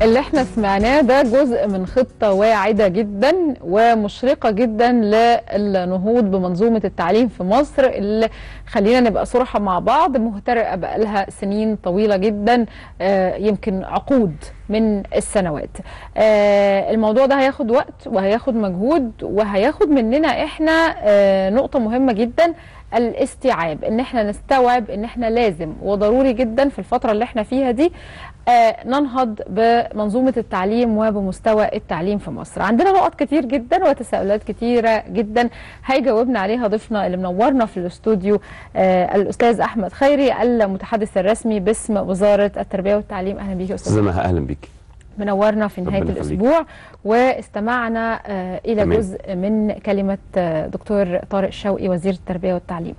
اللي احنا سمعناه ده جزء من خطة واعدة جدا ومشرقة جدا للنهوض بمنظومة التعليم في مصر اللي خلينا نبقى صراحة مع بعض مهترئة بقالها سنين طويلة جدا آه، يمكن عقود من السنوات آه، الموضوع ده هياخد وقت وهياخد مجهود وهياخد مننا احنا آه، نقطة مهمة جدا الاستيعاب ان احنا نستوعب ان احنا لازم وضروري جدا في الفترة اللي احنا فيها دي آه، ننهض بمنظومة التعليم وبمستوى التعليم في مصر عندنا نقط كتير جدا وتساؤلات كتيرة جدا هيجاوبنا عليها ضيفنا اللي منورنا في الاستوديو آه، الأستاذ أحمد خيري المتحدث الرسمي باسم وزارة التربية والتعليم أهلا بيك يا أستاذ استاذه مها اهلا بيك منورنا في نهاية ربنا يخليك. الأسبوع واستمعنا آه، إلى تمام. جزء من كلمة آه، دكتور طارق شوقي وزير التربية والتعليم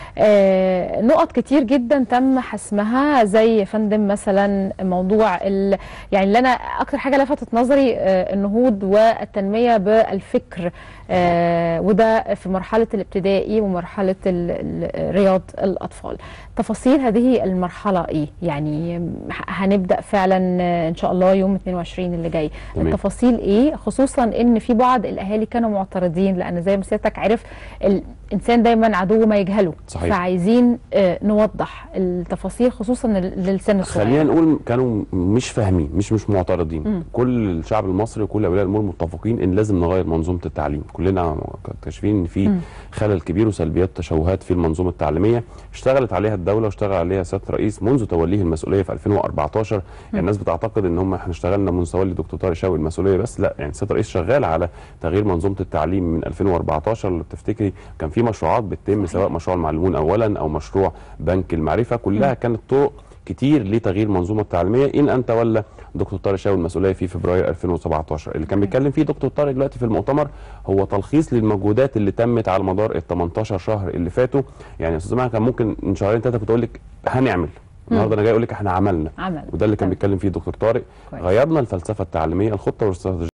آه، نقط كتير جدا تم حسمها زي يا فندم مثلا موضوع ال... يعني اللي انا اكتر حاجه لفتت نظري آه، النهوض والتنميه بالفكر آه، وده في مرحله الابتدائي ومرحله ال... ال- رياض الاطفال تفاصيل هذه المرحله ايه يعني ه- هنبدا فعلا آه، ان شاء الله يوم 22 اللي جاي تمام. التفاصيل ايه خصوصا ان في بعض الاهالي كانوا معترضين لان زي ما سيادتك عارف الانسان دايما عدو ما يجهله صحيح. فعايزين آه، نوضح التفاصيل خصوصا لل- للسن الصغير خلينا نقول كانوا مش فاهمين مش مش معترضين مم. كل الشعب المصري وكل اولياء الامور متفقين ان لازم نغير منظومه التعليم كلنا مكتشفين ان في مم. خلل كبير وسلبيات تشوهات في المنظومه التعليميه اشتغلت عليها الدوله واشتغل عليها سياده الرئيس منذ توليه المسؤوليه في 2014 يعني الناس بتعتقد ان هم احنا اشتغلنا منذ تولي دكتور طارق شوقي المسؤوليه بس لا يعني سياده الرئيس شغال على تغيير منظومه التعليم من 2014 اللي بتفتكري كان في مشروعات بتتم سواء مشروع المعلمون اولا او مشروع بنك المعرفه كلها مم. كانت طرق كتير لتغيير المنظومه التعليميه ان ان تولى دكتور طارق شاوي المسؤوليه في فبراير 2017 اللي كان مم. بيتكلم فيه دكتور طارق دلوقتي في المؤتمر هو تلخيص للمجهودات اللي تمت على مدار ال 18 شهر اللي فاتوا يعني يا استاذ مها كان ممكن من شهرين ثلاثه كنت اقول لك هنعمل النهارده انا جاي اقول لك احنا عملنا عمل وده اللي كان تمام. بيتكلم فيه دكتور طارق كويس. غيرنا الفلسفه التعليميه الخطه والاستراتيجيه